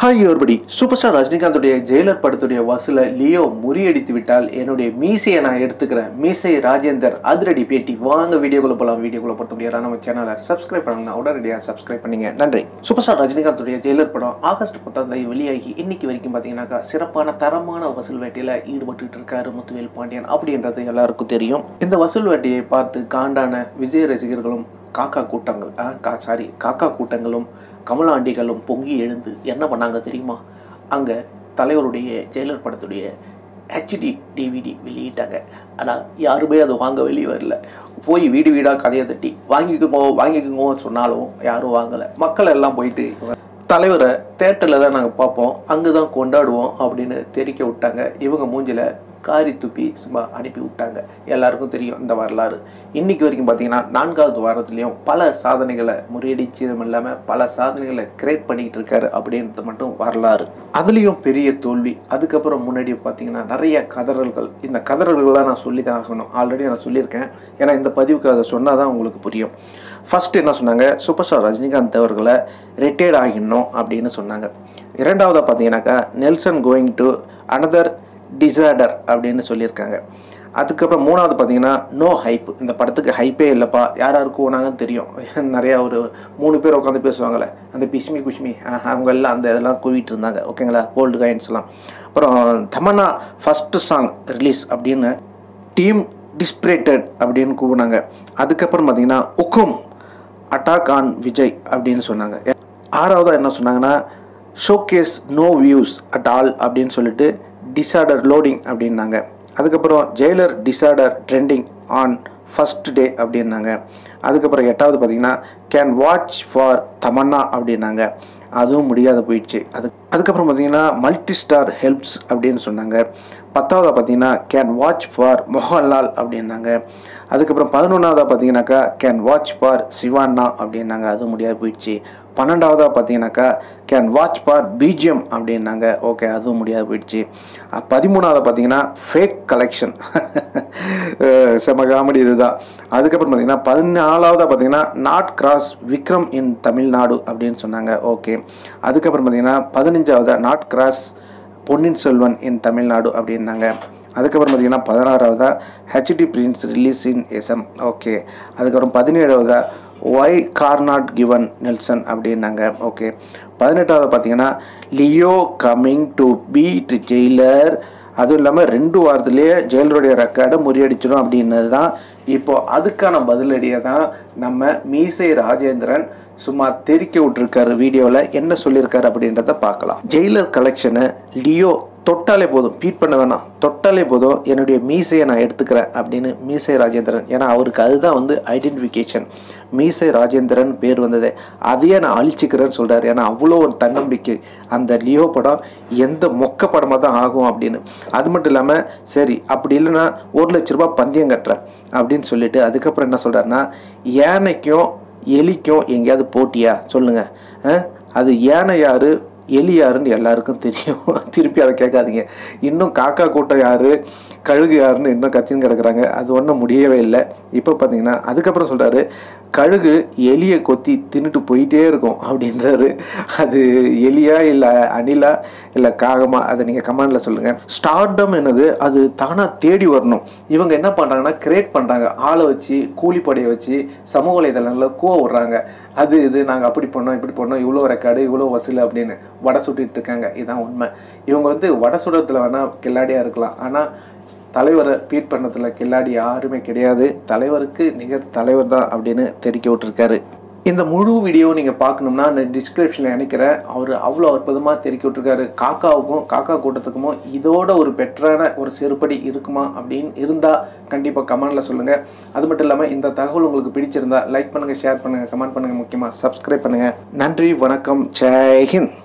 hi ஒருபடி super star ரஜினிகாந்துடைய Jailer படத்துடைய வசூலை லியோ முறியடித்து விட்டால் என்னுடைய மீசையை நான் எடுத்துக்கிறேன் மீசை ராஜேந்தர் அதிரடி பேட்டி வாங்க வீடியோக்குள்ள போகலாம் வீடியோக்குள்ள பொறுத்த முடியாது நம்ம சேனலை சப்ஸ்கிரைப் பண்ணுங்க உடனடியாக சப்ஸ்கிரைப் பண்ணீங்க நன்றி சூப்பர் ஸ்டார் ரஜினிகாந்துடைய ஜெயிலர் படம் ஆகஸ்ட் பத்தாம் தேதி வெளியாகி இன்னைக்கு வரைக்கும் பார்த்தீங்கன்னாக்கா சிறப்பான தரமான வசூல் வேட்டையில் ஈடுபட்டு இருக்காரு முத்துவேல் பாண்டியன் அப்படின்றது எல்லாருக்கும் தெரியும் இந்த வசூல் வேட்டையை பார்த்து காண்டான விஜய் ரசிகர்களும் காக்கா கூட்டங்கள் கா சாரி காக்கா கூட்டங்களும் கமலாண்டிகளும் பொங்கி எழுந்து என்ன பண்ணாங்க தெரியுமா அங்கே தலைவருடைய ஜெயிலர் படத்துடைய ஹெச்டி டிவிடி வெளியிட்டாங்க ஆனால் யாருமே அதை வாங்க வெளியே வரல போய் வீடு வீடாக கதையை தட்டி வாங்கிக்கோங்க வாங்கிக்கோங்கன்னு சொன்னாலும் யாரும் வாங்கலை மக்கள் எல்லாம் போயிட்டு தலைவரை தேட்டரில் தான் நாங்கள் பார்ப்போம் அங்கே தான் கொண்டாடுவோம் அப்படின்னு தெரிக்க விட்டாங்க இவங்க மூஞ்சில் காரி துப்பி சும்மா அனுப்பி விட்டாங்க எல்லாருக்கும் தெரியும் இந்த வரலாறு இன்னைக்கு வரைக்கும் பார்த்தீங்கன்னா நான்காவது வாரத்துலேயும் பல சாதனைகளை முறியடிச்சதும் இல்லாமல் பல சாதனைகளை கிரியேட் பண்ணிக்கிட்டு இருக்காரு அப்படின்றது மட்டும் வரலாறு அதுலேயும் பெரிய தோல்வி அதுக்கப்புறம் முன்னாடி பார்த்தீங்கன்னா நிறைய கதறல்கள் இந்த கதறல்கள்லாம் நான் சொல்லி தான் ஆகணும் ஆல்ரெடி நான் சொல்லியிருக்கேன் ஏன்னா இந்த பதிவுக்கு அதை சொன்னால் தான் உங்களுக்கு புரியும் ஃபஸ்ட்டு என்ன சொன்னாங்க சூப்பர் ஸ்டார் ரஜினிகாந்த் அவர்களை ரிட்டையர்ட் ஆகிடணும் அப்படின்னு சொன்னாங்க இரண்டாவதாக பார்த்தீங்கன்னாக்கா Nelson going to another disaster அப்படின்னு சொல்லியிருக்காங்க அதுக்கப்புறம் மூணாவது பார்த்தீங்கன்னா நோ ஹைப் இந்த படத்துக்கு ஹைப்பே இல்லைப்பா யார் யாருக்கு போனாங்கன்னு தெரியும் நிறையா ஒரு மூணு பேர் உட்காந்து பேசுவாங்களே அந்த பிஸ்மி குஷ்மி அவங்க எல்லாம் அந்த இதெல்லாம் கூவிட்டு இருந்தாங்க ஓகேங்களா கோல்டு காயின்ஸ்லாம் அப்புறம் தமன்னா ஃபஸ்ட்டு சாங் ரிலீஸ் அப்படின்னு டீம் டிஸ்பிரேட்டட் அப்படின்னு கூப்பினாங்க அதுக்கப்புறம் பார்த்தீங்கன்னா உக்கும் அட்டாக் ஆன் விஜய் அப்படின்னு சொன்னாங்க ஆறாவதாக என்ன சொன்னாங்கன்னா showcase no views at all அப்படின்னு சொல்லிட்டு டிசார்டர் லோடிங் அப்படின்னாங்க அதுக்கப்புறம் Jailer disaster trending on first day அப்படின்னாங்க அதுக்கப்புறம் எட்டாவது பார்த்தீங்கன்னா கேன் வாட்ச் ஃபார் தமன்னா அப்படின்னாங்க அதுவும் முடியாத போயிடுச்சு அது அதுக்கப்புறம் பார்த்தீங்கன்னா மல்டி ஸ்டார் ஹெல்ப்ஸ் அப்படின்னு சொன்னாங்க பத்தாவது பார்த்தீங்கன்னா கேன் வாட்ச் ஃபார் மோகன்லால் அப்படின்னாங்க அதுக்கப்புறம் பதினொன்றாவதாக பார்த்தீங்கன்னாக்கா கேன் வாட்ச் ஃபார் சிவானா அப்படின்னாங்க அதுவும் முடியாது போயிடுச்சு பன்னெண்டாவதாக பார்த்தீங்கன்னாக்கா கேன் வாட்ச் ஃபார் பிஜிஎம் அப்படின்னாங்க ஓகே அதுவும் முடியாது போயிடுச்சு பதிமூணாவது பார்த்தீங்கன்னா ஃபேக் கலெக்ஷன் செம காமெடி இதுதான் அதுக்கப்புறம் பார்த்தீங்கன்னா பதினாலாவதாக பார்த்தீங்கன்னா not cross Vikram in Tamil Nadu அப்படின்னு சொன்னாங்க ஓகே அதுக்கப்புறம் பார்த்தீங்கன்னா பதினஞ்சாவதாக not cross Ponniyin Selvan in Tamil Nadu அப்படின்னாங்க அதுக்கப்புறம் பார்த்தீங்கன்னா பதினாறாவதாக HD print release in SM okay அதுக்கப்புறம் பதினேழாவதாக why car not given Nelson அப்படின்னாங்க ஓகே பதினெட்டாவது பார்த்தீங்கன்னா Leo coming to beat Jailer அதுவும் இல்லாமல் ரெண்டு வாரத்துலேயே ஜெயிலருடைய ரெக்கார்டை முறியடிச்சிடும் அப்படின்னது தான் இப்போ அதுக்கான பதிலடியை தான் நம்ம மீசை ராஜேந்திரன் சும்மா தெரிக்க விட்டுருக்காரு வீடியோவில் என்ன சொல்லியிருக்காரு அப்படின்றத பார்க்கலாம் ஜெயிலர் கலெக்ஷனை லியோ தொட்டாலே போதும் பீட் பண்ண வேணாம் தொட்டாலே போதும் என்னுடைய மீசையை நான் எடுத்துக்கிறேன் அப்படின்னு மீசை ராஜேந்திரன் ஏன்னா அவருக்கு அதுதான் வந்து ஐடென்டிஃபிகேஷன் மீசை ராஜேந்திரன் பேர் வந்தது அதையே நான் அழிச்சிக்கிறேன்னு சொல்கிறார் ஏன்னா அவ்வளோ ஒரு தன்னம்பிக்கை அந்த லியோ படம் எந்த மொக்க படமாக தான் ஆகும் அப்படின்னு அது மட்டும் இல்லாமல் சரி அப்படி இல்லைன்னா ஒரு லட்ச ரூபா பந்தயம் கட்டுறேன் அப்படின்னு சொல்லிட்டு அதுக்கப்புறம் என்ன சொல்கிறாருன்னா யானைக்கும் எலிக்கும் எங்கேயாவது போட்டியா சொல்லுங்கள் அது யானை யார் எலி யாருன்னு எல்லாருக்கும் தெரியும் திருப்பி அதை கேட்காதீங்க இன்னும் காக்கா கூட்டம் யார் கழுகு யாருன்னு இன்னும் கத்தின்னு கிடக்குறாங்க அது ஒன்றும் முடியவே இல்லை இப்போ பார்த்தீங்கன்னா அதுக்கப்புறம் சொல்கிறாரு கழுகு எலியை கொத்தி தின்னுட்டு போயிட்டே இருக்கும் அப்படின்றாரு அது எலியா இல்லை அணிலா இல்லை காகமா அதை நீங்கள் கமெண்டில் சொல்லுங்கள் ஸ்டார்டம் என்னது அது தானாக தேடி வரணும் இவங்க என்ன பண்ணுறாங்கன்னா கிரியேட் பண்ணுறாங்க ஆளை வச்சு கூலிப்படையை வச்சு சமூக வலைதளங்களில் கூவ விட்றாங்க அது இது நாங்கள் அப்படி பண்ணோம் இப்படி பண்ணோம் இவ்வளோ ரெக்கார்டு இவ்வளோ வசூல் அப்படின்னு வடை சுட்டுட்டு இருக்காங்க இதுதான் உண்மை இவங்க வந்து வடை சுடத்தில் வேணால் கில்லாடியாக இருக்கலாம் ஆனால் தலைவரை பீட் பண்ணதில் கில்லாடி யாருமே கிடையாது தலைவருக்கு நிகர் தலைவர் தான் அப்படின்னு தெரிவிக்க விட்டுருக்காரு இந்த முழு வீடியோ நீங்கள் பார்க்கணும்னா நான் டிஸ்கிரிப்ஷனில் நினைக்கிறேன் அவர் அவ்வளோ அற்புதமாக தெரிவிக்க விட்டுருக்காரு காக்காவுக்கும் காக்கா கூட்டத்துக்குமோ இதோட ஒரு பெட்டரான ஒரு செருப்படி இருக்குமா அப்படின்னு இருந்தால் கண்டிப்பாக கமெண்டில் சொல்லுங்கள் அது மட்டும் இல்லாமல் இந்த தகவல் உங்களுக்கு பிடிச்சிருந்தா லைக் பண்ணுங்கள் ஷேர் பண்ணுங்கள் கமெண்ட் பண்ணுங்கள் முக்கியமாக சப்ஸ்கிரைப் பண்ணுங்கள் நன்றி வணக்கம் ஜெய்ஹிந்த்